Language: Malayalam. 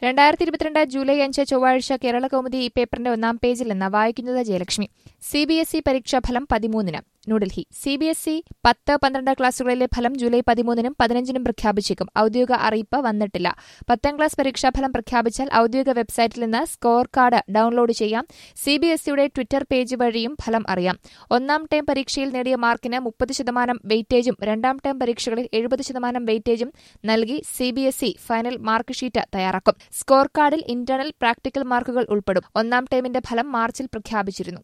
രണ്ടായിരത്തി ഇരുപത്തിരണ്ട് ജൂലൈ അഞ്ച് ചൊവ്വാഴ്ച കേരള കൗമുദി ഈ പേപ്പറിന്റെ ഒന്നാം പേജിൽ നിന്ന് വായിക്കുന്നത് Jayalakshmi C B S E പരീക്ഷാഫലം പതിമൂന്നിന് New Delhi C B S E പത്ത് പന്ത്രണ്ട് ക്ലാസുകളിലെ ഫലം ജൂലൈ പതിമൂന്നിനും പതിനഞ്ചിനും പ്രഖ്യാപിച്ചേക്കും ഔദ്യോഗിക അറിയിപ്പ് വന്നിട്ടില്ല പത്താം ക്ലാസ് പരീക്ഷാഫലം പ്രഖ്യാപിച്ചാൽ ഔദ്യോഗിക വെബ്സൈറ്റിൽ നിന്ന് സ്കോർ കാർഡ് ഡൌൺലോഡ് ചെയ്യാം സി ബി എസ് ഇയുടെ ട്വിറ്റർ പേജ് വഴിയും ഫലം അറിയാം ഒന്നാം ടേം പരീക്ഷയിൽ നേടിയ മാർക്കിന് മുപ്പത് ശതമാനം വെയിറ്റേജും രണ്ടാം ടേം പരീക്ഷകളിൽ എഴുപത് ശതമാനം വെയിറ്റേജും നൽകി C B S E final mark sheet തയ്യാറാക്കും സ്കോർ കാർഡിൽ ഇന്റേണൽ പ്രാക്ടിക്കൽ മാർക്കുകൾ ഉൾപ്പെടും ഒന്നാം ടേമിന്റെ ഫലം മാർച്ചിൽ പ്രഖ്യാപിച്ചിരുന്നു